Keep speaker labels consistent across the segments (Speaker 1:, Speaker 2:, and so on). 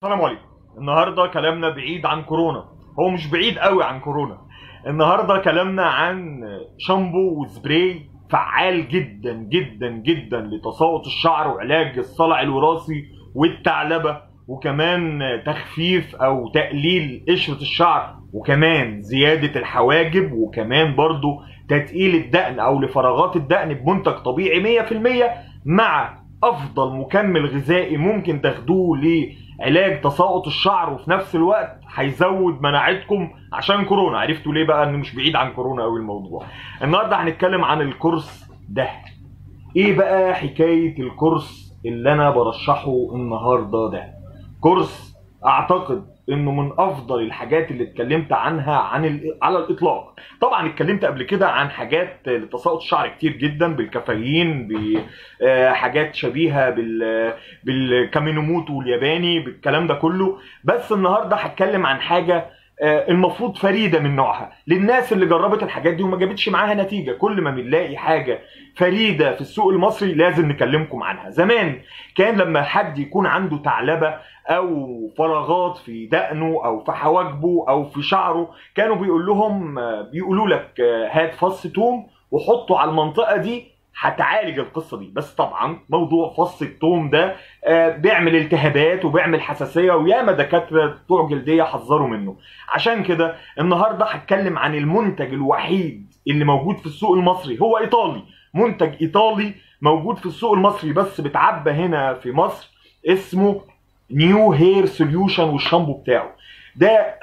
Speaker 1: السلام عليكم النهارده كلامنا بعيد عن كورونا هو مش بعيد قوي عن كورونا النهارده كلامنا عن شامبو وسبراي فعال جدا جدا جدا لتساقط الشعر وعلاج الصلع الوراثي والثعلبه وكمان تخفيف او تقليل قشره الشعر وكمان زياده الحواجب وكمان برضو تتقيل الدقن او لفراغات الدقن بمنتج طبيعي 100% مع افضل مكمل غذائي ممكن تاخدوه لعلاج تساقط الشعر وفي نفس الوقت هيزود مناعتكم عشان كورونا عرفتوا ليه بقى انه مش بعيد عن كورونا قوي الموضوع النهارده هنتكلم عن الكورس ده ايه بقى حكايه الكورس اللي انا برشحه النهارده ده كورس اعتقد انه من افضل الحاجات اللي اتكلمت عنها عن ال... على الاطلاق طبعا اتكلمت قبل كده عن حاجات لتساقط الشعر كتير جدا بالكافيين بحاجات شبيهه بال بالكامينوموتو الياباني بالكلام ده كله بس النهارده هتكلم عن حاجه المفروض فريده من نوعها للناس اللي جربت الحاجات دي وما جابتش معاها نتيجه كل ما بنلاقي حاجه فريده في السوق المصري لازم نكلمكم عنها زمان كان لما حد يكون عنده ثعلبه او فراغات في دقنه او في حواجبه او في شعره كانوا بيقول لهم بيقولوا لك هات فص توم وحطه على المنطقه دي هتعالج القصه دي بس طبعا موضوع فص التوم ده بيعمل التهابات وبيعمل حساسيه وياما دكاتره بتوع جلديه حذروا منه عشان كده النهارده هتكلم عن المنتج الوحيد اللي موجود في السوق المصري هو ايطالي منتج ايطالي موجود في السوق المصري بس بيتعبى هنا في مصر اسمه نيو هير سوليوشن والشامبو بتاعه ده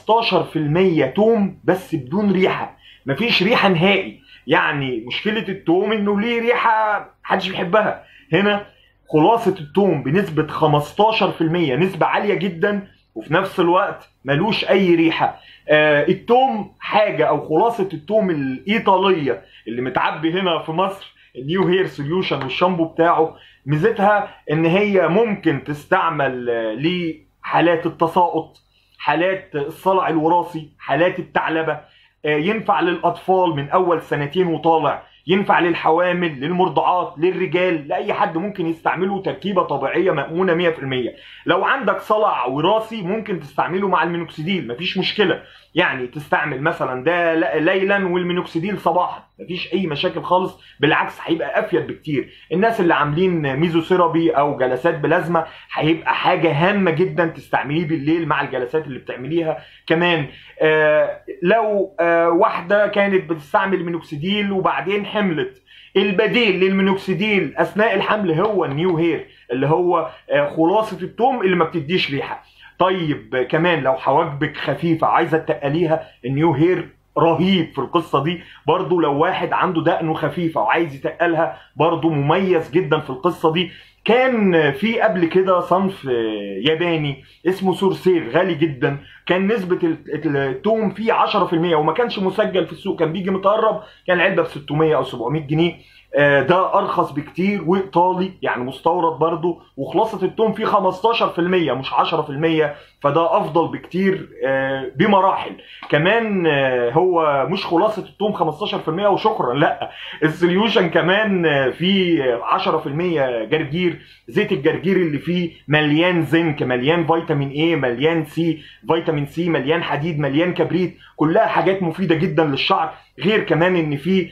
Speaker 1: 15% توم بس بدون ريحه مفيش ريحه نهائي يعني مشكله التوم انه ليه ريحه محدش بيحبها هنا خلاصه التوم بنسبه 15% نسبه عاليه جدا وفي نفس الوقت ملوش اي ريحه آه التوم حاجه او خلاصه التوم الايطاليه اللي متعبي هنا في مصر النيو هير سوليوشن والشامبو بتاعه ميزتها ان هي ممكن تستعمل لحالات التساقط حالات الصلع الوراثي حالات الثعلبه ينفع للاطفال من اول سنتين وطالع ينفع للحوامل للمرضعات للرجال لاي حد ممكن يستعمله تركيبه طبيعيه مامونه 100% لو عندك صلع وراثي ممكن تستعمله مع المينوكسيديل مفيش مشكله يعني تستعمل مثلا ده ليلا والمينوكسيديل صباحا مفيش اي مشاكل خالص بالعكس هيبقى افيد بكتير الناس اللي عاملين ميزوثيرابي او جلسات بلازما هيبقى حاجه هامه جدا تستعمليه بالليل مع الجلسات اللي بتعمليها كمان آه لو آه واحده كانت بتستعمل مينوكسيديل وبعدين حملت البديل للمينوكسيديل اثناء الحمل هو النيو هير اللي هو آه خلاصه التوم اللي ما بتديش ريحه طيب كمان لو حواجبك خفيفه عايزه تقليها النيو هير رهيب في القصه دي برضو لو واحد عنده دقنه خفيفه وعايز يتقلها برضو مميز جدا في القصه دي كان في قبل كده صنف ياباني اسمه سورسير غالي جدا كان نسبة التوم فيه 10% وما كانش مسجل في السوق كان بيجي متقرب كان علبة ب 600 أو 700 جنيه ده ارخص بكتير وايطالي يعني مستورد برضه وخلاصه التوم فيه 15% مش 10% فده افضل بكتير بمراحل كمان هو مش خلاصه التوم 15% وشكرا لا السوليوشن كمان فيه 10% جرجير زيت الجرجير اللي فيه مليان زنك مليان فيتامين اي مليان سي فيتامين سي مليان حديد مليان كبريت كلها حاجات مفيده جدا للشعر غير كمان ان في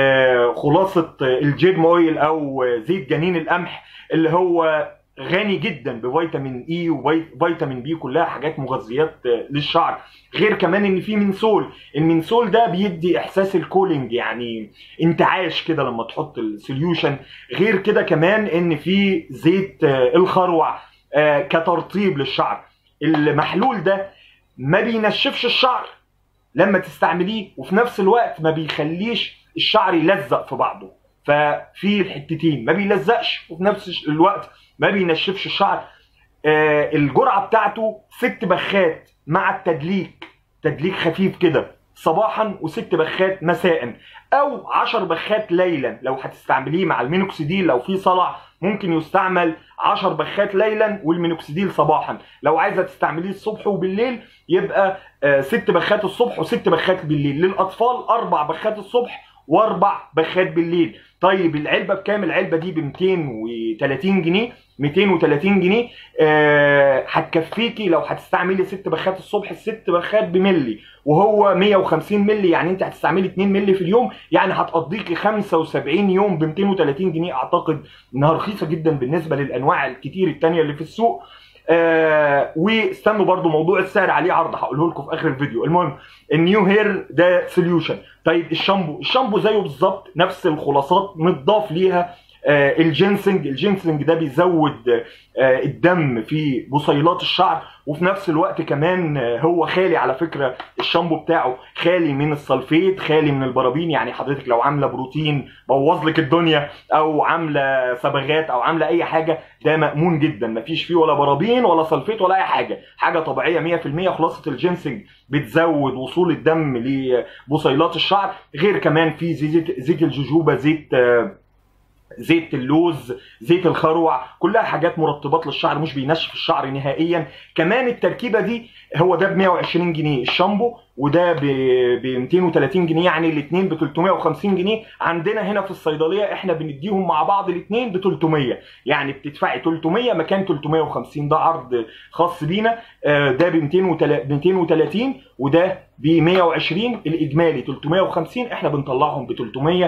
Speaker 1: خلاصه الجيرم اويل او زيت جنين القمح اللي هو غني جدا بفيتامين اي وفيتامين بي كلها حاجات مغذيات للشعر غير كمان ان في منسول المنسول ده بيدي احساس الكولينج يعني انتعاش كده لما تحط السوليوشن غير كده كمان ان في زيت الخروع كترطيب للشعر المحلول ده ما بينشفش الشعر لما تستعمليه وفي نفس الوقت ما بيخليش الشعر يلزق في بعضه ففي الحتتين ما بيلزقش وفي نفس الوقت ما بينشفش الشعر آه الجرعه بتاعته ست بخات مع التدليك تدليك خفيف كده صباحا وست بخات مساء او عشر بخات ليلا لو هتستعمليه مع المينوكسيديل لو في صلع ممكن يستعمل 10 بخات ليلا والمينوكسيديل صباحا لو عايزه تستعمليه الصبح وبالليل يبقى آه ست بخات الصبح وست بخات بالليل للاطفال اربع بخات الصبح واربع بخات بالليل طيب العلبه بكام العلبه دي ب 230 جنيه 230 جنيه آه، هتكفيكي لو هتستعملي ست بخات الصبح الست بخات بملي وهو 150 ملي يعني انت هتستعملي 2 ملي في اليوم يعني هتقضيكي 75 يوم ب 230 جنيه اعتقد انها رخيصه جدا بالنسبه للانواع الكتير التانية اللي في السوق آه واستنوا برضو موضوع السعر عليه عرض هقوله لكم في اخر الفيديو المهم النيو هير ده سوليوشن طيب الشامبو الشامبو زيه بالظبط نفس الخلاصات متضاف ليها آه الجينسنج الجينسنج ده بيزود آه الدم في بصيلات الشعر وفي نفس الوقت كمان آه هو خالي على فكره الشامبو بتاعه خالي من السلفيت خالي من البرابين يعني حضرتك لو عامله بروتين بوظ لك الدنيا او عامله صبغات او عامله اي حاجه ده مامون جدا مفيش فيه ولا برابين ولا سلفيت ولا اي حاجه حاجه طبيعيه 100% خلاصه الجينسنج بتزود وصول الدم لبصيلات الشعر غير كمان في زيت زيت الجوجوبا زيت آه زيت اللوز زيت الخروع كلها حاجات مرطبات للشعر مش بينشف الشعر نهائيا كمان التركيبه دي هو ده ب 120 جنيه الشامبو وده ب 230 جنيه يعني الاثنين ب 350 جنيه عندنا هنا في الصيدليه احنا بنديهم مع بعض الاثنين ب 300 يعني بتدفعي 300 مكان 350 ده عرض خاص بينا ده ب 230 وده ب 120 الاجمالي 350 احنا بنطلعهم ب 300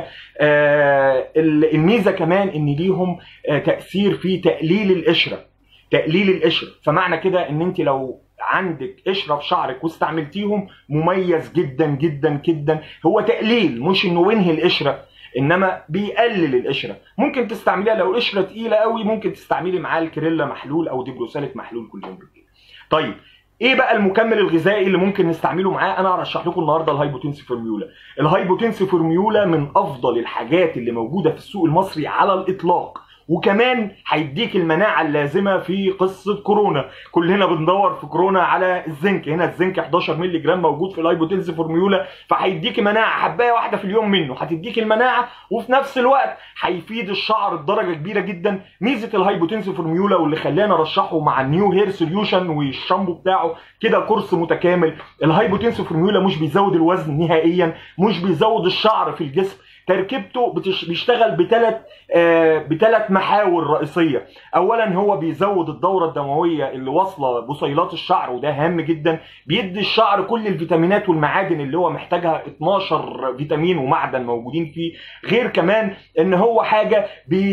Speaker 1: الميزه كمان ان ليهم تاثير في تقليل القشره تقليل القشره فمعنى كده ان انت لو عندك قشره في شعرك واستعملتيهم مميز جدا جدا جدا هو تقليل مش انه ينهي القشره انما بيقلل القشره ممكن تستعمليها لو القشره تقيله قوي ممكن تستعملي معاه الكريلا محلول او ديبروساليك محلول كل يوم بالليل طيب ايه بقى المكمل الغذائي اللي ممكن نستعمله معاه انا هرشح لكم النهارده الهايبوتنسي فورميولا الهايبوتنسي فورميولا من افضل الحاجات اللي موجوده في السوق المصري على الاطلاق وكمان هيديك المناعه اللازمه في قصه كورونا كلنا بندور في كورونا على الزنك هنا الزنك 11 مللي جرام موجود في الهايبوتنسي فورميولا فهيديك مناعه حبايه واحده في اليوم منه هتديك المناعه وفي نفس الوقت هيفيد الشعر بدرجه كبيره جدا ميزه الهايبوتنسي فورميولا واللي خلاني ارشحه مع النيو هير سوليوشن والشامبو بتاعه كده كورس متكامل الهايبوتنسي فورميولا مش بيزود الوزن نهائيا مش بيزود الشعر في الجسم تركيبته بتش... بيشتغل بثلاث آه بثلاث محاور رئيسيه اولا هو بيزود الدوره الدمويه اللي واصله بصيلات الشعر وده هام جدا بيدي الشعر كل الفيتامينات والمعادن اللي هو محتاجها 12 فيتامين ومعدن موجودين فيه غير كمان ان هو حاجه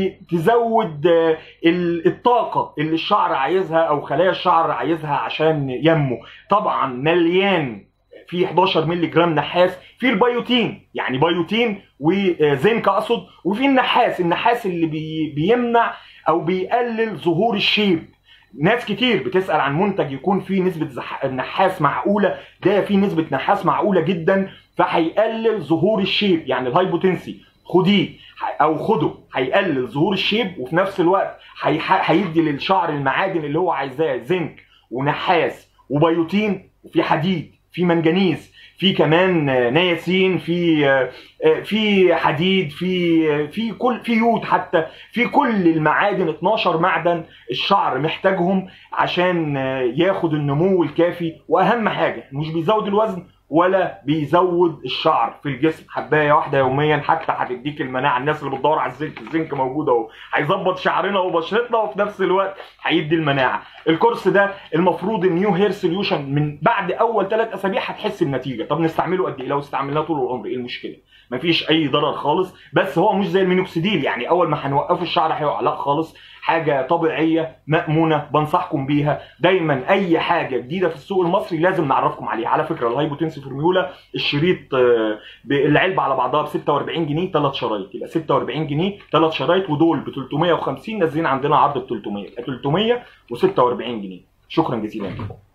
Speaker 1: بتزود آه الطاقه اللي الشعر عايزها او خلايا الشعر عايزها عشان ينمو طبعا مليان في 11 مللي جرام نحاس في البيوتين يعني بيوتين وزنك اقصد وفي النحاس النحاس اللي بي بيمنع او بيقلل ظهور الشيب ناس كتير بتسال عن منتج يكون فيه نسبه نحاس معقوله ده فيه نسبه نحاس معقوله جدا فهيقلل ظهور الشيب يعني الهايبوتنسي خديه او خده هيقلل ظهور الشيب وفي نفس الوقت هيدي للشعر المعادن اللي هو عايزاه زنك ونحاس وبيوتين وفي حديد في منجنيز في كمان نياسين في في حديد في في كل في يود حتى في كل المعادن 12 معدن الشعر محتاجهم عشان ياخد النمو الكافي واهم حاجه مش بيزود الوزن ولا بيزود الشعر في الجسم حبايه واحده يوميا حتى هتديك المناعه الناس اللي بتدور على الزنك الزنك موجود اهو هيظبط شعرنا وبشرتنا وفي نفس الوقت هيدي المناعه الكورس ده المفروض النيو هير سوليوشن من بعد اول ثلاث اسابيع هتحس النتيجه طب نستعمله قد ايه لو استعملناه طول العمر ايه المشكله مفيش اي ضرر خالص بس هو مش زي المينوكسيديل يعني اول ما هنوقفه الشعر هيقع لا خالص حاجه طبيعيه مامونه بنصحكم بيها دايما اي حاجه جديده في السوق المصري لازم نعرفكم عليها على فكره الهايبوتنسي فورميولا الشريط العلبه على بعضها ب 46 جنيه ثلاث شرايط يبقى 46 جنيه ثلاث شرايط ودول ب 350 نازلين عندنا عرض ب 300 يبقى 346 جنيه شكرا جزيلا لكم